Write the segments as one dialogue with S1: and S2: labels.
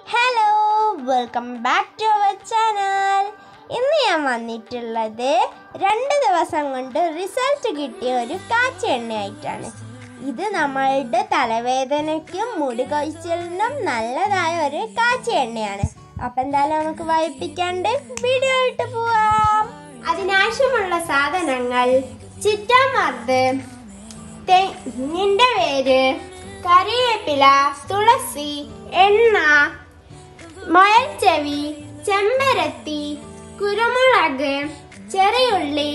S1: Hello welcome back to our channel ഇന്ന് ഞാൻ വന്നിട്ടുള്ളത് രണ്ട് ദിവസം കൊണ്ട് റിസൾട്ട് കിട്ടിയ ഒരു കാച്ച എണ്ണയായിട്ടാണ് ഇത് നമ്മളുടെ തലവേദനയ്ക്കും മുടി കൊഴിച്ചിലിനും നല്ലതായ ഒരു കാച്ച എണ്ണയാണ് അപ്പം എന്തായാലും നമുക്ക് വൈപ്പിക്കാണ്ട് വീഡിയോ ഇട്ട് പോവാം അതിനാവശ്യമുള്ള സാധനങ്ങൾ ചിറ്റാമർദ്ദ് തെങ്ങിൻ്റെ വേര് കറിവേപ്പില തുളസി എണ്ണ മുയൽച്ചെവി ചെമ്പരത്തി കുരുമുളക് ചെറിയുള്ളി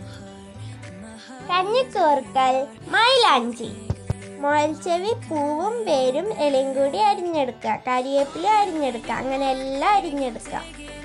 S1: കഞ്ഞിക്കൂർക്കൽ മൈലാഞ്ചി മുയൽച്ചെവി പൂവും വേരും ഇലയും കൂടി അരിഞ്ഞെടുക്കുക കരിവേപ്പില അരിഞ്ഞെടുക്കുക അങ്ങനെ എല്ലാം അരിഞ്ഞെടുക്കുക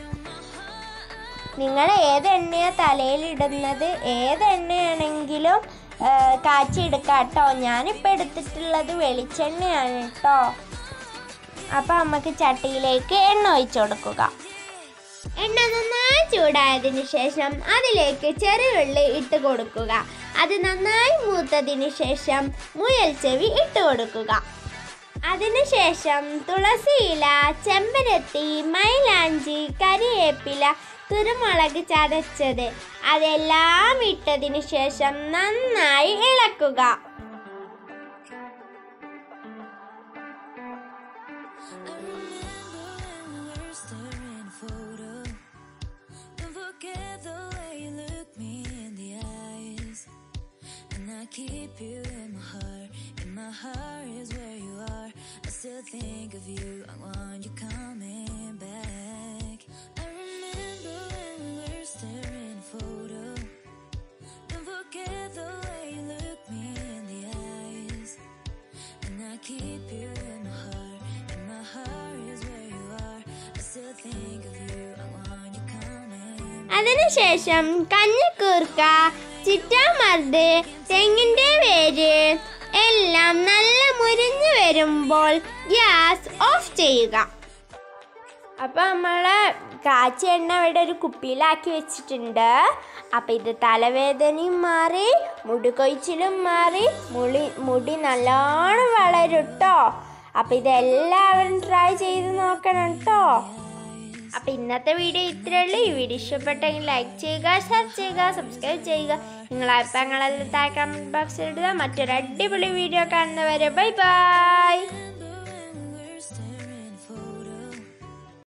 S1: നിങ്ങൾ ഏത് എണ്ണയാണ് തലയിലിടുന്നത് ഏത് എണ്ണയാണെങ്കിലും ആ, കാച്ചിയെടുക്കാം കേട്ടോ ഞാനിപ്പോൾ എടുത്തിട്ടുള്ളത് വെളിച്ചെണ്ണയാണ് കേട്ടോ അപ്പം നമുക്ക് ചട്ടിയിലേക്ക് എണ്ണ ഒഴിച്ചു കൊടുക്കുക എണ്ണ നന്നായി ചൂടായതിനു ശേഷം അതിലേക്ക് ചെറുവെള്ളി ഇട്ട് കൊടുക്കുക അത് നന്നായി മൂത്തതിന് ശേഷം മുയൽ ചെവി ഇട്ട് കൊടുക്കുക അതിനുശേഷം തുളസിയില ചെമ്പരത്തി മൈലാഞ്ചി കരിവേപ്പില കുരുമുളക് ചതച്ചത് അതെല്ലാം ഇട്ടതിന് ശേഷം നന്നായി ഇളക്കുക
S2: I remember when we were staring a photo. Don't forget the way you look me in the eyes. And I keep you in my heart. In my heart is where you are. I still think of you. I want you coming back. I remember when we were staring a photo. Don't forget the way you look me in the eyes. And I keep you in my heart. And my heart is where you are. I still think of you. I want you coming.
S1: അതിനുശേഷം കഞ്ഞിക്കൂർക്ക ചിറ്റാമർദ്ദ് തെങ്ങിൻ്റെ വേര് എല്ലാം നല്ല മുരിഞ്ഞു വരുമ്പോൾ gas off ചെയ്യുക അപ്പോൾ നമ്മൾ കാച്ചി എണ്ണ ഇവിടെ ഒരു കുപ്പിയിലാക്കി വെച്ചിട്ടുണ്ട് അപ്പോൾ ഇത് തലവേദനയും മാറി മുടി കൊഴിച്ചിലും മാറി മുടി മുടി നല്ലോണം വളരും കേട്ടോ അപ്പോൾ ഇതെല്ലാവരും ട്രൈ ചെയ്ത് നോക്കണം കേട്ടോ അപ്പോൾ ഇന്നത്തെ വീഡിയോ ഇത്രയേ ഉള്ളൂ ഈ വീഡിയോ ഇഷ്ടപ്പെട്ടെങ്കിൽ ലൈക്ക് ചെയ്യുക ഷെയർ ചെയ്യുക സബ്സ്ക്രൈബ് ചെയ്യുക നിങ്ങളെ അഭിപ്രായങ്ങളെല്ലാം താഴെ കമൻറ്റ് ബോക്സിൽ ഇടുക മറ്റൊരു അടിപൊളി വീഡിയോ കാണുന്നവരെ ബൈ ബൈ